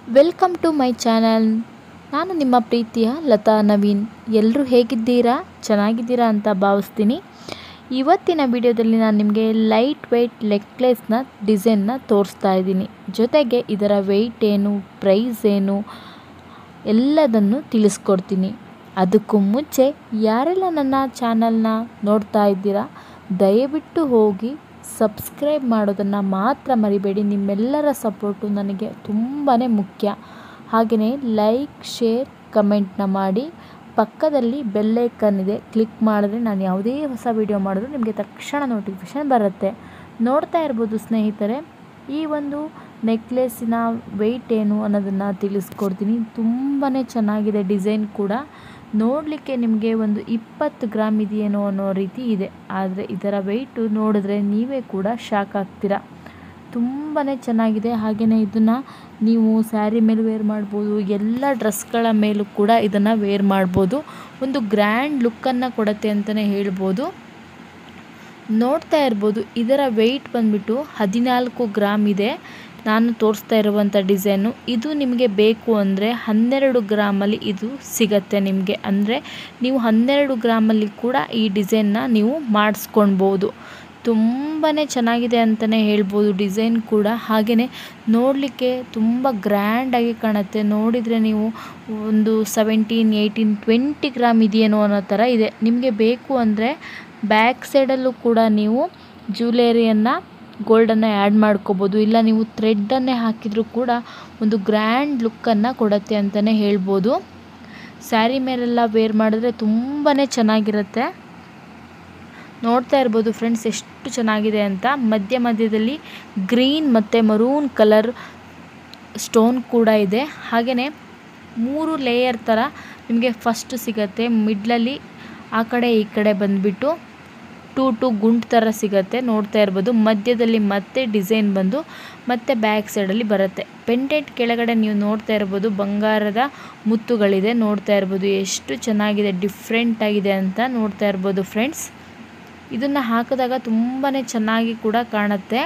welcome to my channel ನಾನು ನಿಮ್ಮ ಪ್ರೀತಿಯ ಲತಾ ನವೀನ್ ಎಲ್ಲರೂ ಹೇಗಿದ್ದೀರಾ ಚೆನ್ನಾಗಿದ್ದೀರಾ ಅಂತ ಭಾವಿಸ್ತೀನಿ ಇವತ್ತಿನ ವಿಡಿಯೋದಲ್ಲಿ ನಾನು ನಿಮಗೆ ಲೈಟ್ ವೆಯ್ಟ್ ನೆಕ್ಲೆಸ್ನ ಡಿಸೈನ್ನ ತೋರಿಸ್ತಾ ಇದ್ದೀನಿ ಜೊತೆಗೆ ಇದರ ವೆಯ್ಟ್ ಏನು ಪ್ರೈಸ್ ಏನು ಎಲ್ಲದನ್ನು ತಿಳಿಸ್ಕೊಡ್ತೀನಿ ಅದಕ್ಕೂ ಮುಂಚೆ ಯಾರೆಲ್ಲ ನನ್ನ ಚಾನಲ್ನ ನೋಡ್ತಾ ಇದ್ದೀರಾ ದಯವಿಟ್ಟು ಹೋಗಿ ಸಬ್ಸ್ಕ್ರೈಬ್ ಮಾಡೋದನ್ನು ಮಾತ್ರ ಮರಿಬೇಡಿ ನಿಮ್ಮೆಲ್ಲರ ಸಪೋರ್ಟು ನನಗೆ ತುಂಬಾ ಮುಖ್ಯ ಹಾಗೆಯೇ ಲೈಕ್ ಶೇರ್ ಕಮೆಂಟ್ನ ಮಾಡಿ ಪಕ್ಕದಲ್ಲಿ ಬೆಲ್ಲೈಕನ್ ಇದೆ ಕ್ಲಿಕ್ ಮಾಡಿದ್ರೆ ನಾನು ಯಾವುದೇ ಹೊಸ ವಿಡಿಯೋ ಮಾಡಿದ್ರು ನಿಮಗೆ ತಕ್ಷಣ ನೋಟಿಫಿಕೇಷನ್ ಬರುತ್ತೆ ನೋಡ್ತಾ ಇರ್ಬೋದು ಸ್ನೇಹಿತರೆ ಈ ಒಂದು ನೆಕ್ಲೆಸ್ಸಿನ ವೆಯ್ಟ್ ಏನು ಅನ್ನೋದನ್ನು ತಿಳಿಸ್ಕೊಡ್ತೀನಿ ತುಂಬಾ ಚೆನ್ನಾಗಿದೆ ಡಿಸೈನ್ ಕೂಡ ನೋಡಲಿಕ್ಕೆ ನಿಮಗೆ ಒಂದು ಇಪ್ಪತ್ತು ಗ್ರಾಮ್ ಇದೆಯೇನೋ ಅನ್ನೋ ರೀತಿ ಇದೆ ಆದರೆ ಇದರ ವೆಯ್ಟು ನೋಡಿದ್ರೆ ನೀವೇ ಕೂಡ ಶಾಕ್ ಆಗ್ತೀರಾ ತುಂಬಾ ಚೆನ್ನಾಗಿದೆ ಹಾಗೆಯೇ ಇದನ್ನು ನೀವು ಸ್ಯಾರಿ ಮೇಲೆ ವೇರ್ ಮಾಡ್ಬೋದು ಎಲ್ಲ ಡ್ರೆಸ್ಗಳ ಮೇಲೂ ಕೂಡ ಇದನ್ನು ವೇರ್ ಮಾಡ್ಬೋದು ಒಂದು ಗ್ರ್ಯಾಂಡ್ ಲುಕ್ಕನ್ನು ಕೊಡುತ್ತೆ ಅಂತಲೇ ಹೇಳ್ಬೋದು ನೋಡ್ತಾ ಇರ್ಬೋದು ಇದರ ವೆಯ್ಟ್ ಬಂದ್ಬಿಟ್ಟು ಹದಿನಾಲ್ಕು ಗ್ರಾಮ್ ಇದೆ ನಾನು ತೋರಿಸ್ತಾ ಇರುವಂಥ ಡಿಸೈನು ಇದು ನಿಮಗೆ ಬೇಕು ಅಂದರೆ ಹನ್ನೆರಡು ಗ್ರಾಮಲ್ಲಿ ಇದು ಸಿಗತ್ತೆ ನಿಮಗೆ ಅಂದರೆ ನೀವು ಹನ್ನೆರಡು ಗ್ರಾಮಲ್ಲಿ ಕೂಡ ಈ ಡಿಸೈನ್ನ ನೀವು ಮಾಡಿಸ್ಕೊಳ್ಬೋದು ತುಂಬಾ ಚೆನ್ನಾಗಿದೆ ಅಂತಲೇ ಹೇಳ್ಬೋದು ಡಿಸೈನ್ ಕೂಡ ಹಾಗೆಯೇ ನೋಡಲಿಕ್ಕೆ ತುಂಬ ಗ್ರ್ಯಾಂಡಾಗಿ ಕಾಣುತ್ತೆ ನೋಡಿದರೆ ನೀವು ಒಂದು ಸೆವೆಂಟೀನ್ ಏಯ್ಟೀನ್ ಟ್ವೆಂಟಿ ಗ್ರಾಮ್ ಇದೆಯೇನೋ ಅನ್ನೋ ಥರ ಇದೆ ನಿಮಗೆ ಬೇಕು ಅಂದರೆ ಬ್ಯಾಕ್ ಸೈಡಲ್ಲೂ ಕೂಡ ನೀವು ಜ್ಯುವೆಲರಿಯನ್ನು ಗೋಲ್ಡನ್ನು ಆ್ಯಡ್ ಮಾಡ್ಕೋಬೋದು ಇಲ್ಲ ನೀವು ಥ್ರೆಡ್ಡನ್ನೇ ಹಾಕಿದರೂ ಕೂಡ ಒಂದು ಗ್ರ್ಯಾಂಡ್ ಲುಕ್ಕನ್ನು ಕೊಡುತ್ತೆ ಅಂತಲೇ ಹೇಳ್ಬೋದು ಸ್ಯಾರಿ ಮೇಲೆಲ್ಲ ವೇರ್ ಮಾಡಿದ್ರೆ ತುಂಬಾ ಚೆನ್ನಾಗಿರುತ್ತೆ ನೋಡ್ತಾ ಇರ್ಬೋದು ಫ್ರೆಂಡ್ಸ್ ಎಷ್ಟು ಚೆನ್ನಾಗಿದೆ ಅಂತ ಮಧ್ಯ ಮಧ್ಯದಲ್ಲಿ ಗ್ರೀನ್ ಮತ್ತು ಮರೂನ್ ಕಲರ್ ಸ್ಟೋನ್ ಕೂಡ ಇದೆ ಹಾಗೆಯೇ ಮೂರು ಲೇಯರ್ ಥರ ನಿಮಗೆ ಫಸ್ಟ್ ಸಿಗತ್ತೆ ಮಿಡ್ಲಲ್ಲಿ ಆ ಕಡೆ ಈ ಕಡೆ ಬಂದುಬಿಟ್ಟು ಟೂ ಟು ಗುಂಟ್ ಥರ ಸಿಗುತ್ತೆ ನೋಡ್ತಾ ಇರ್ಬೋದು ಮಧ್ಯದಲ್ಲಿ ಮತ್ತೆ ಡಿಸೈನ್ ಬಂದು ಮತ್ತೆ ಬ್ಯಾಕ್ ಸೈಡಲ್ಲಿ ಬರುತ್ತೆ ಪೆಂಡೆಂಟ್ ಕೆಳಗಡೆ ನೀವು ನೋಡ್ತಾ ಇರ್ಬೋದು ಬಂಗಾರದ ಮುತ್ತುಗಳಿದೆ ನೋಡ್ತಾ ಇರ್ಬೋದು ಎಷ್ಟು ಚೆನ್ನಾಗಿದೆ ಡಿಫ್ರೆಂಟ್ ಆಗಿದೆ ಅಂತ ನೋಡ್ತಾ ಇರ್ಬೋದು ಫ್ರೆಂಡ್ಸ್ ಇದನ್ನು ಹಾಕಿದಾಗ ತುಂಬಾ ಚೆನ್ನಾಗಿ ಕೂಡ ಕಾಣುತ್ತೆ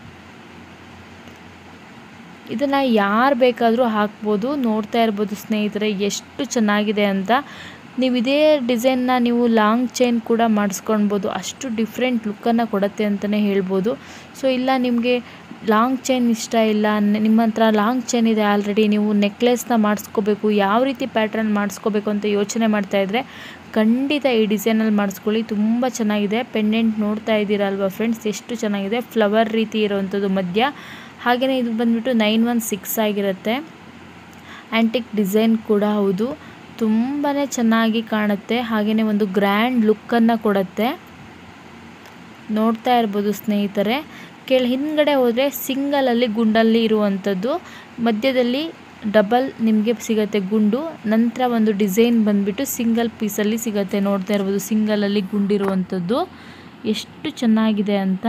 ಇದನ್ನು ಯಾರು ಬೇಕಾದರೂ ಹಾಕ್ಬೋದು ನೋಡ್ತಾ ಇರ್ಬೋದು ಸ್ನೇಹಿತರೆ ಎಷ್ಟು ಚೆನ್ನಾಗಿದೆ ಅಂತ ನೀವು ಇದೇ ಡಿಸೈನ್ನ ನೀವು ಲಾಂಗ್ ಚೈನ್ ಕೂಡ ಮಾಡಿಸ್ಕೊಳ್ಬೋದು ಅಷ್ಟು ಡಿಫ್ರೆಂಟ್ ಲುಕ್ಕನ್ನು ಕೊಡುತ್ತೆ ಅಂತಲೇ ಹೇಳ್ಬೋದು ಸೊ ಇಲ್ಲ ನಿಮಗೆ ಲಾಂಗ್ ಚೈನ್ ಇಷ್ಟ ಇಲ್ಲ ನಿಮ್ಮ ಹತ್ರ ಲಾಂಗ್ ಚೈನ್ ಇದೆ ಆಲ್ರೆಡಿ ನೀವು ನೆಕ್ಲೆಸ್ನ ಮಾಡಿಸ್ಕೋಬೇಕು ಯಾವ ರೀತಿ ಪ್ಯಾಟ್ರನ್ ಮಾಡಿಸ್ಕೋಬೇಕು ಅಂತ ಯೋಚನೆ ಮಾಡ್ತಾಯಿದ್ರೆ ಖಂಡಿತ ಈ ಡಿಸೈನಲ್ಲಿ ಮಾಡಿಸ್ಕೊಳ್ಳಿ ತುಂಬ ಚೆನ್ನಾಗಿದೆ ಪೆಂಡೆಂಟ್ ನೋಡ್ತಾ ಇದ್ದೀರಲ್ವ ಫ್ರೆಂಡ್ಸ್ ಎಷ್ಟು ಚೆನ್ನಾಗಿದೆ ಫ್ಲವರ್ ರೀತಿ ಇರೋವಂಥದ್ದು ಮಧ್ಯ ಹಾಗೆಯೇ ಇದು ಬಂದುಬಿಟ್ಟು ನೈನ್ ಒನ್ ಸಿಕ್ಸ್ ಆಗಿರುತ್ತೆ ಆ್ಯಂಟಿಕ್ ಡಿಸೈನ್ ಕೂಡ ಹೌದು ತುಂಬಾ ಚೆನ್ನಾಗಿ ಕಾಣುತ್ತೆ ಹಾಗೆಯೇ ಒಂದು ಗ್ರ್ಯಾಂಡ್ ಲುಕ್ಕನ್ನು ಕೊಡುತ್ತೆ ನೋಡ್ತಾ ಇರ್ಬೋದು ಸ್ನೇಹಿತರೆ ಕೆಳ ಹಿಂದ್ಗಡೆ ಹೋದರೆ ಸಿಂಗಲಲ್ಲಿ ಗುಂಡಲ್ಲಿ ಇರುವಂಥದ್ದು ಮಧ್ಯದಲ್ಲಿ ಡಬಲ್ ನಿಮಗೆ ಸಿಗುತ್ತೆ ಗುಂಡು ನಂತರ ಒಂದು ಡಿಸೈನ್ ಬಂದುಬಿಟ್ಟು ಸಿಂಗಲ್ ಪೀಸಲ್ಲಿ ಸಿಗುತ್ತೆ ನೋಡ್ತಾ ಇರ್ಬೋದು ಸಿಂಗಲಲ್ಲಿ ಗುಂಡಿರುವಂಥದ್ದು ಎಷ್ಟು ಚೆನ್ನಾಗಿದೆ ಅಂತ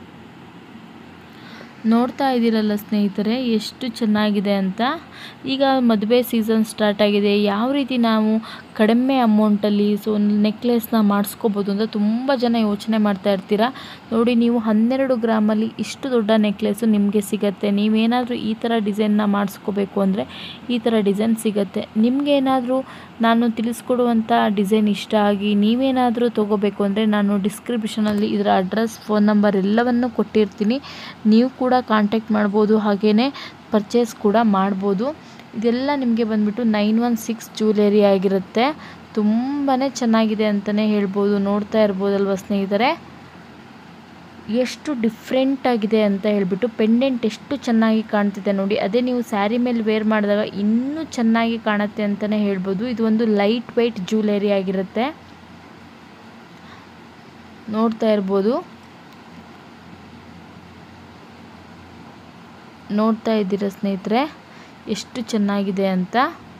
ನೋಡ್ತಾ ಇದ್ದೀರಲ್ಲ ಸ್ನೇಹಿತರೆ ಎಷ್ಟು ಚೆನ್ನಾಗಿದೆ ಅಂತ ಈಗ ಮದುವೆ ಸೀಸನ್ ಸ್ಟಾರ್ಟ್ ಆಗಿದೆ ಯಾವ ರೀತಿ ನಾವು ಕಡಿಮೆ ಅಮೌಂಟಲ್ಲಿ ಸೊ ಒಂದು ನೆಕ್ಲೆಸ್ನ ಮಾಡಿಸ್ಕೋಬೋದು ಅಂತ ತುಂಬ ಜನ ಯೋಚನೆ ಮಾಡ್ತಾ ಇರ್ತೀರ ನೋಡಿ ನೀವು ಹನ್ನೆರಡು ಗ್ರಾಮಲ್ಲಿ ಇಷ್ಟು ದೊಡ್ಡ ನೆಕ್ಲೆಸ್ಸು ನಿಮಗೆ ಸಿಗುತ್ತೆ ನೀವೇನಾದರೂ ಈ ಥರ ಡಿಸೈನ್ನ ಮಾಡಿಸ್ಕೋಬೇಕು ಅಂದರೆ ಈ ಥರ ಡಿಸೈನ್ ಸಿಗುತ್ತೆ ನಿಮಗೇನಾದರೂ ನಾನು ತಿಳಿಸ್ಕೊಡುವಂಥ ಡಿಸೈನ್ ಇಷ್ಟ ಆಗಿ ನೀವೇನಾದರೂ ತೊಗೋಬೇಕು ಅಂದರೆ ನಾನು ಡಿಸ್ಕ್ರಿಪ್ಷನಲ್ಲಿ ಇದರ ಅಡ್ರೆಸ್ ಫೋನ್ ನಂಬರ್ ಎಲ್ಲವನ್ನು ಕೊಟ್ಟಿರ್ತೀನಿ ನೀವು ಕೂಡ ಕಾಂಟ್ಯಾಕ್ಟ್ ಮಾಡ್ಬೋದು ಹಾಗೆಯೇ ಪರ್ಚೇಸ್ ಕೂಡ ಮಾಡ್ಬೋದು ಇದೆಲ್ಲ ನಿಮಗೆ ಬಂದುಬಿಟ್ಟು ನೈನ್ ಒನ್ ಸಿಕ್ಸ್ ಜ್ಯುವೆಲರಿ ಆಗಿರುತ್ತೆ ತುಂಬಾ ಚೆನ್ನಾಗಿದೆ ಅಂತಲೇ ಹೇಳ್ಬೋದು ನೋಡ್ತಾ ಇರ್ಬೋದಲ್ವ ಸ್ನೇಹಿತರೆ ಎಷ್ಟು ಡಿಫ್ರೆಂಟ್ ಆಗಿದೆ ಅಂತ ಹೇಳಿಬಿಟ್ಟು ಪೆಂಡೆಂಟ್ ಎಷ್ಟು ಚೆನ್ನಾಗಿ ಕಾಣ್ತಿದೆ ನೋಡಿ ಅದೇ ನೀವು ಸ್ಯಾರಿ ಮೇಲೆ ವೇರ್ ಮಾಡಿದಾಗ ಇನ್ನೂ ಚೆನ್ನಾಗಿ ಕಾಣುತ್ತೆ ಅಂತಲೇ ಹೇಳ್ಬೋದು ಇದು ಒಂದು ಲೈಟ್ ವೆಯ್ಟ್ ಜ್ಯುವೆಲರಿ ಆಗಿರುತ್ತೆ ನೋಡ್ತಾ ಇರ್ಬೋದು ನೋಡ್ತಾ ಇದ್ದೀರಾ ಸ್ನೇಹಿತರೆ ಎಷ್ಟು ಚೆನ್ನಾಗಿದೆ ಅಂತ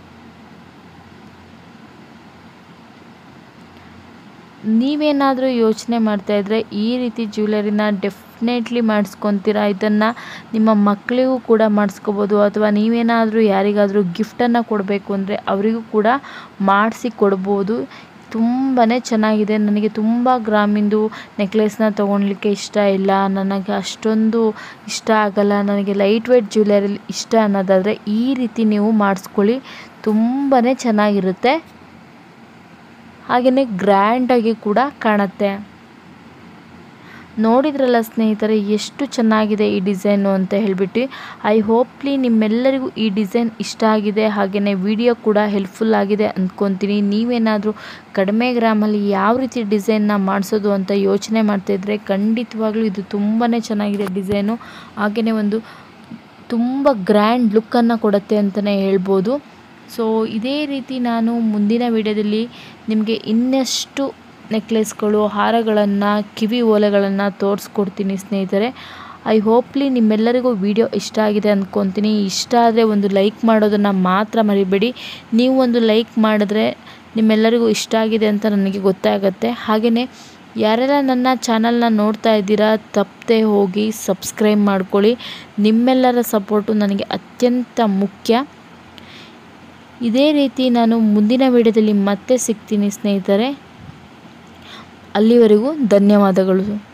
ನೀವೇನಾದರೂ ಯೋಚನೆ ಮಾಡ್ತಾಯಿದ್ರೆ ಈ ರೀತಿ ಜ್ಯುವೆಲರಿನ ಡೆಫಿನೆಟ್ಲಿ ಮಾಡಿಸ್ಕೊತೀರಾ ಇದನ್ನು ನಿಮ್ಮ ಮಕ್ಕಳಿಗೂ ಕೂಡ ಮಾಡಿಸ್ಕೋಬೋದು ಅಥವಾ ನೀವೇನಾದರೂ ಯಾರಿಗಾದರೂ ಗಿಫ್ಟನ್ನು ಕೊಡಬೇಕು ಅಂದರೆ ಅವರಿಗೂ ಕೂಡ ಮಾಡಿಸಿ ಕೊಡ್ಬೋದು ತುಂಬಾ ಚೆನ್ನಾಗಿದೆ ನನಗೆ ತುಂಬ ಗ್ರಾಮಿಂದು ನೆಕ್ಲೆಸ್ನ ತೊಗೊಳ್ಲಿಕ್ಕೆ ಇಷ್ಟ ಇಲ್ಲ ನನಗೆ ಅಷ್ಟೊಂದು ಇಷ್ಟ ಆಗಲ್ಲ ನನಗೆ ಲೈಟ್ ವೇಟ್ ಜ್ಯುವೆಲರಿ ಇಷ್ಟ ಅನ್ನೋದಾದರೆ ಈ ರೀತಿ ನೀವು ಮಾಡಿಸ್ಕೊಳ್ಳಿ ತುಂಬಾ ಚೆನ್ನಾಗಿರುತ್ತೆ ಹಾಗೆಯೇ ಗ್ರ್ಯಾಂಡಾಗಿ ಕೂಡ ಕಾಣುತ್ತೆ ನೋಡಿದ್ರಲ್ಲ ಸ್ನೇಹಿತರೆ ಎಷ್ಟು ಚೆನ್ನಾಗಿದೆ ಈ ಡಿಸೈನು ಅಂತ ಹೇಳಿಬಿಟ್ಟು ಐ ಹೋಪ್ಲಿ ನಿಮ್ಮೆಲ್ಲರಿಗೂ ಈ ಡಿಸೈನ್ ಇಷ್ಟ ಆಗಿದೆ ಹಾಗೆಯೇ ವಿಡಿಯೋ ಕೂಡ ಹೆಲ್ಪ್ಫುಲ್ ಆಗಿದೆ ಅಂದ್ಕೊತೀನಿ ನೀವೇನಾದರೂ ಕಡಿಮೆ ಗ್ರಾಮಲ್ಲಿ ಯಾವ ರೀತಿ ಡಿಸೈನ್ನ ಮಾಡಿಸೋದು ಅಂತ ಯೋಚನೆ ಮಾಡ್ತಾಯಿದ್ರೆ ಖಂಡಿತವಾಗ್ಲೂ ಇದು ತುಂಬಾ ಚೆನ್ನಾಗಿದೆ ಡಿಸೈನು ಹಾಗೆಯೇ ಒಂದು ತುಂಬ ಗ್ರ್ಯಾಂಡ್ ಲುಕ್ಕನ್ನು ಕೊಡುತ್ತೆ ಅಂತಲೇ ಹೇಳ್ಬೋದು ಸೊ ಇದೇ ರೀತಿ ನಾನು ಮುಂದಿನ ವಿಡಿಯೋದಲ್ಲಿ ನಿಮಗೆ ಇನ್ನಷ್ಟು ನೆಕ್ಲೆಸ್ಗಳು ಹಾರಗಳನ್ನು ಕಿವಿ ಓಲೆಗಳನ್ನು ತೋರಿಸ್ಕೊಡ್ತೀನಿ ಸ್ನೇಹಿತರೆ ಐ ಹೋಪ್ಲಿ ನಿಮ್ಮೆಲ್ಲರಿಗೂ ವಿಡಿಯೋ ಇಷ್ಟ ಆಗಿದೆ ಅಂದ್ಕೊತೀನಿ ಇಷ್ಟ ಆದರೆ ಒಂದು ಲೈಕ್ ಮಾಡೋದನ್ನು ಮಾತ್ರ ಮರಿಬೇಡಿ ನೀವು ಒಂದು ಲೈಕ್ ಮಾಡಿದ್ರೆ ನಿಮ್ಮೆಲ್ಲರಿಗೂ ಇಷ್ಟ ಆಗಿದೆ ಅಂತ ನನಗೆ ಗೊತ್ತಾಗುತ್ತೆ ಹಾಗೆಯೇ ಯಾರೆಲ್ಲ ನನ್ನ ಚಾನಲ್ನ ನೋಡ್ತಾ ಇದ್ದೀರಾ ತಪ್ಪದೆ ಹೋಗಿ ಸಬ್ಸ್ಕ್ರೈಬ್ ಮಾಡ್ಕೊಳ್ಳಿ ನಿಮ್ಮೆಲ್ಲರ ಸಪೋರ್ಟು ನನಗೆ ಅತ್ಯಂತ ಮುಖ್ಯ ಇದೇ ರೀತಿ ನಾನು ಮುಂದಿನ ವಿಡಿಯೋದಲ್ಲಿ ಮತ್ತೆ ಸಿಗ್ತೀನಿ ಸ್ನೇಹಿತರೆ ಅಲ್ಲಿವರೆಗೂ ಧನ್ಯವಾದಗಳು